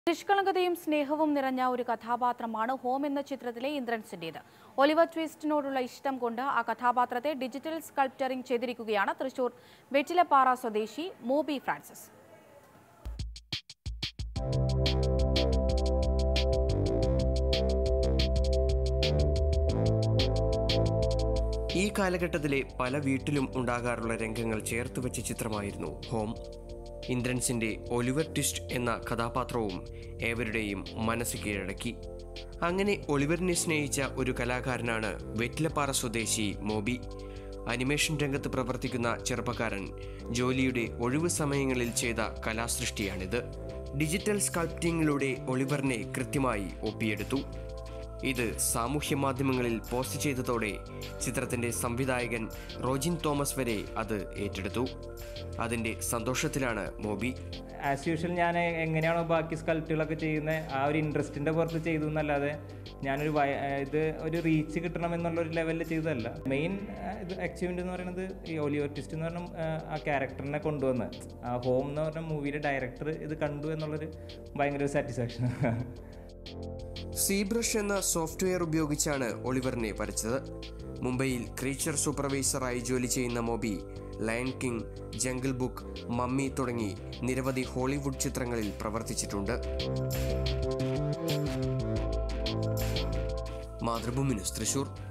നിഷ്കളങ്കതയും സ്നേഹവും നിറഞ്ഞ ഒരു കഥാപാത്രമാണ് ഹോം എന്ന ചിത്രത്തിലെ ഇന്ദ്രൻസിന്റേത് ഒലിവർ ട്വിസ്റ്റിനോടുള്ള ഇഷ്ടം കൊണ്ട് ആ കഥാപാത്രത്തെ ഡിജിറ്റൽ സ്കൾപ്റ്ററിംഗ് ചെയ്തിരിക്കുകയാണ് തൃശൂർ വെറ്റിലപ്പാറ സ്വദേശി മോബി ഫ്രാൻസിസ് ഈ കാലഘട്ടത്തിലെ പല വീട്ടിലും ഉണ്ടാകാറുള്ള രംഗങ്ങൾ ചേർത്ത് വെച്ച ചിത്രമായിരുന്നു ഹോം ഇന്ദ്രൻസിന്റെ ഒലിവർ ട്വിസ്റ്റ് എന്ന കഥാപാത്രവും ഏവരുടെയും മനസ്സ് കീഴടക്കി അങ്ങനെ ഒലിവറിനെ സ്നേഹിച്ച ഒരു കലാകാരനാണ് വെറ്റിലപ്പാറ സ്വദേശി മോബി അനിമേഷൻ രംഗത്ത് പ്രവർത്തിക്കുന്ന ചെറുപ്പക്കാരൻ ജോലിയുടെ ഒഴിവു സമയങ്ങളിൽ ചെയ്ത കലാസൃഷ്ടിയാണിത് ഡിജിറ്റൽ സ്കൾപ്റ്റിംഗിലൂടെ ഒളിവറിനെ കൃത്യമായി ഒപ്പിയെടുത്തു ഇത് സാമൂഹ്യ മാധ്യമങ്ങളിൽ പോസ്റ്റ് ചെയ്തതോടെ ചിത്രത്തിന്റെ സംവിധായകൻ റോജിൻ തോമസ് വരെ അത് ഏറ്റെടുത്തു അതിന്റെ സന്തോഷത്തിലാണ് മോബി ആസ് യൂഷ്വൽ ഞാൻ എങ്ങനെയാണോ ബാക്കി സ്കൾപ്റ്റുകളൊക്കെ ചെയ്യുന്നത് ആ ഒരു ഇൻട്രസ്റ്റിൻ്റെ പുറത്ത് ചെയ്തു എന്നല്ലാതെ ഞാനൊരു വയ- ഇത് ഒരു റീച്ച് കിട്ടണം എന്നുള്ള ഒരു ലെവലിൽ ചെയ്തതല്ല മെയിൻ ഇത് അച്ചീവ്മെൻ്റ് എന്ന് പറയുന്നത് ഈ ഒലിയോ ടിസ്റ്റ് എന്ന് പറഞ്ഞ ആ, ആ ക്യാരക്ടറിനെ കൊണ്ടുവന്ന് ആ ഹോം എന്ന് പറഞ്ഞ മൂവിയുടെ ഡയറക്ടർ ഇത് കണ്ടു എന്നുള്ളൊരു ഭയങ്കര സാറ്റിസ്ഫാക്ഷൻ സീബ്രഷ് എന്ന സോഫ്റ്റ്വെയർ ഉപയോഗിച്ചാണ് ഒളിവറിനെ വരച്ചത് മുംബൈയിൽ ക്രീച്ചർ സൂപ്പർവൈസറായി ജോലി ചെയ്യുന്ന Moby Lion King Jungle Book Mummy തുടങ്ങി നിരവധി ഹോളിവുഡ് ചിത്രങ്ങളിൽ പ്രവർത്തിച്ചിട്ടുണ്ട് മാതൃഭൂമി ന്യൂസ് തൃശൂർ